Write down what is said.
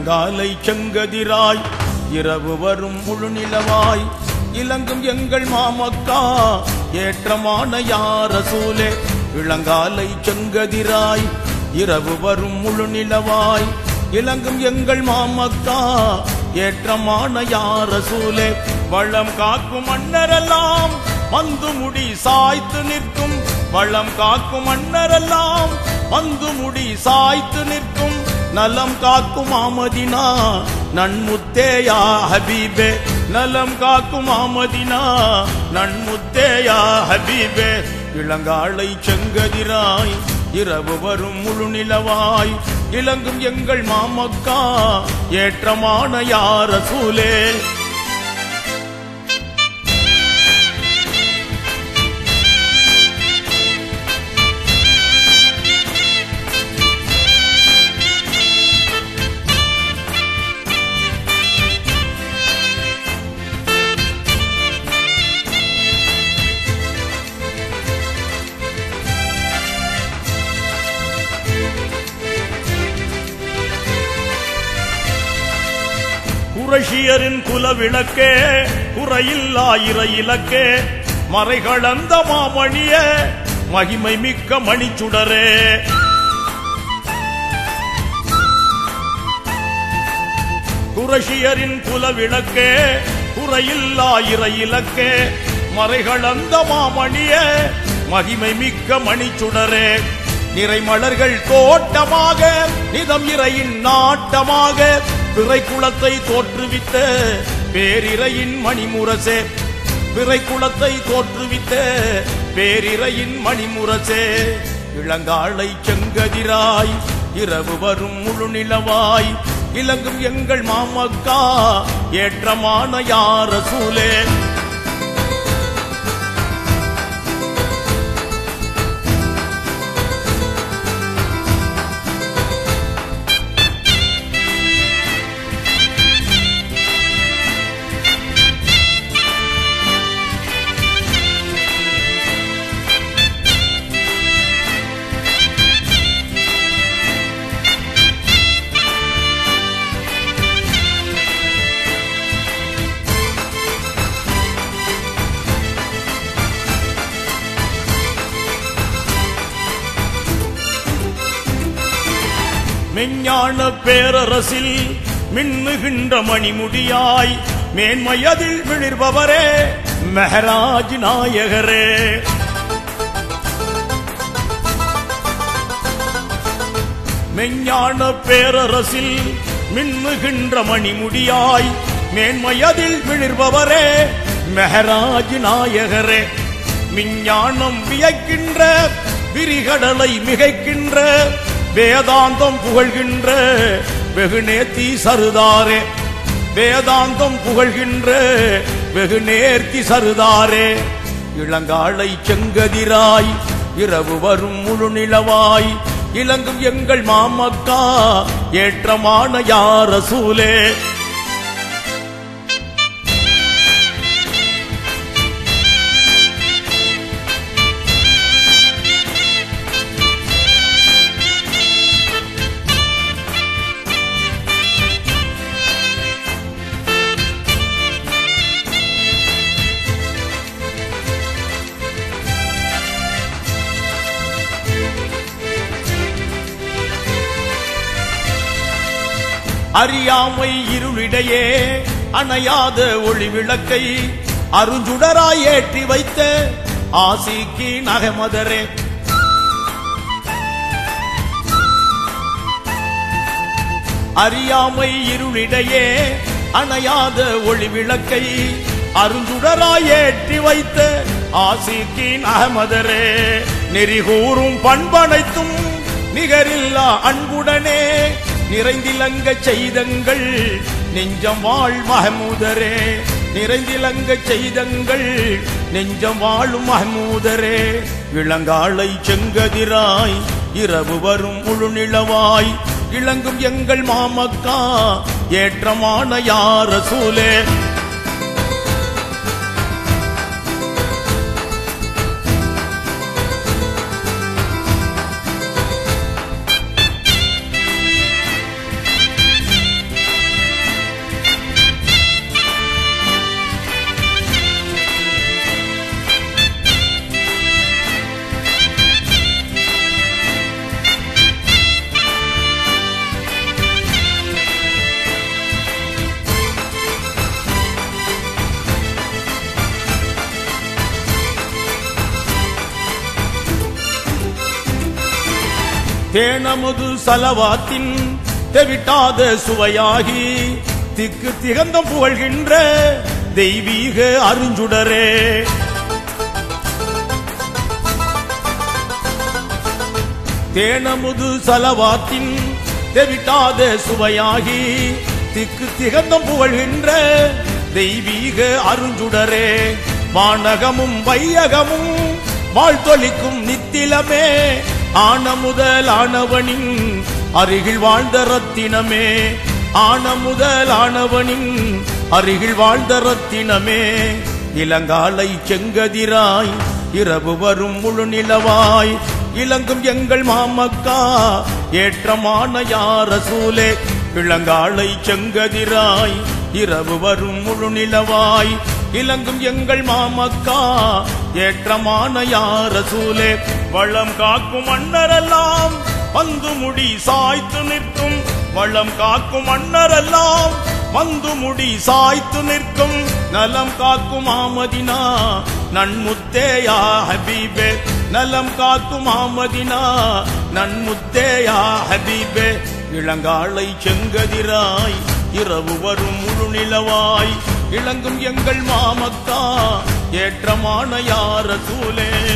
இளங்காலை செங்கதிராய் இரவு வரும் முழு நிலவாய் இலங்கும் எங்கள் மாமக்கா ஏற்றமான யார சூலே இளங்காலை செங்கதிராய் இரவு வரும் முழு நிலவாய் இலங்கும் எங்கள் மாமக்கா ஏற்றமான யார சூலே வளம் காக்கும் மன்னரெல்லாம் வந்து முடி சாய்த்து நிற்கும் வளம் காக்கும் மன்னரெல்லாம் வந்து முடி சாய்த்து நிற்கும் நலம் காக்கும் ஆமதினா நன்முத்தேயா ஹபீபே நலம் காக்கும் ஆமதினா நன்முத்தேயா ஹபீபே இளங்காளை செங்கதிராய் இரவு வரும் முழு நிலவாய் இலங்கும் எங்கள் மாமக்கா ஏற்றமான யார சூலே குரஷியரின் குலவிளக்கே குறையில்லா இறை இலக்கே மறைகளந்த மாமணிய மகிமை மிக்க மணிச்சுடரே குரஷியரின் குலவிளக்கே குறையில்லா இறை இலக்கே மறைகளந்த மாமணிய மகிமை மிக்க மணிச்சுடரே நிறைமலர்கள் தோட்டமாக நிதம் இறையின் நாட்டமாக பிறை குளத்தை தோற்றுவித்த பேரிரையின் மணிமுரசே பிறை குளத்தை தோற்றுவித்த பேரிரையின் மணிமுரசே இளங்காளை செங்கதிராய் இரவு வரும் முழு நிலவாய் இலங்கும் எங்கள் மாமக்கா ஏற்றமான யார சூலே மெஞ்ஞான பேரரசில் மின்னுகின்ற மணிமுடியாய் மேன்மையதில் விளிர்பவரே மெஹராஜ் நாயகரே மெஞ்ஞான பேரரசில் மின்னுகின்ற மணிமுடியாய் மேன்மையதில் விளிர்பவரே மெஹராஜ் நாயகரே விஞ்ஞானம் வியக்கின்ற விரிகடலை மிகைக்கின்ற வேதாந்தம் புகழ்கின்ற வெகுநேர்த்தி சருதாரே வேதாந்தம் புகழ்கின்ற வெகுநேர்த்தி சருதாரே இளங்காளை செங்கதிராய் இரவு வரும் முழு நிலவாய் இலங்கும் எங்கள் மாமக்கா ஏற்றமான யார சூலே அறியாமை இருளிடையே அணையாத ஒளி விளக்கை அருஞ்சுடராய் ஏற்றி வைத்த ஆசிக்கு நகமதரே அறியாமை இருளிடையே அணையாத ஒளி விளக்கை அருஞ்சுடராய் ஏற்றி வைத்த ஆசிக்கின் அகமதரே நெறிகூறும் பண்பனைத்தும் நிகரில்லா அன்புடனே நிறைந்திலங்க செய்தங்கள் நெஞ்சம் வாழ் மஹமூதரே நிறைந்திலங்க செய்தங்கள் நெஞ்சம் வாழும் மஹமூதரே இளங்காளை செங்கதிராய் இரவு வரும் முழு நிலவாய் இளங்கும் எங்கள் மாமக்கா ஏற்றமான யார சூலே தேனமுது சலவாத்தின் தெவிட்டாத சுவையாகி திக்கு திகந்தம் புகழ்கின்ற தெய்வீக அருஞ்சுடரே தேனமுது சலவாத்தின் தெவிட்டாத சுவையாகி திக்கு திகந்தம் புகழ்கின்ற தெய்வீக அருஞ்சுடரே வானகமும் வையகமும் வாழ்த்தொழிக்கும் நித்திலமே ஆன முதல் ஆனவனின் அருகில் வாழ்ந்த ரத்தினமே ஆன முதல் ஆனவனின் அருகில் வாழ்ந்த ரத்தினமே இளங்காலை செங்கதிராய் இரவு வரும் முழு நிலவாய் இளங்கும் எங்கள் மாமக்கா ஏற்றமான யார சூலே இளங்காலை செங்கதிராய் இரவு வரும் முழு நிலவாய் இளங்கும் எங்கள் மாமக்கா ஏற்றமான யார சூலே வளம் காக்கும் மன்னரெல்லாம் வந்து முடி சாய்த்து நிற்கும் வளம் காக்கும் மன்னரெல்லாம் வந்து முடி சாய்த்து நிற்கும் நலம் காக்கும் ஆமதினா நன்முத்தேயா ஹபீபே நலம் காக்கும் ஆமதினா நன்முத்தேயா ஹபீபே இளங்காலை செங்கதிராய் இரவு வரும் முழு நிலவாய் இளங்கும் எங்கள் மாமக்கா ஏற்றமான யார சூலே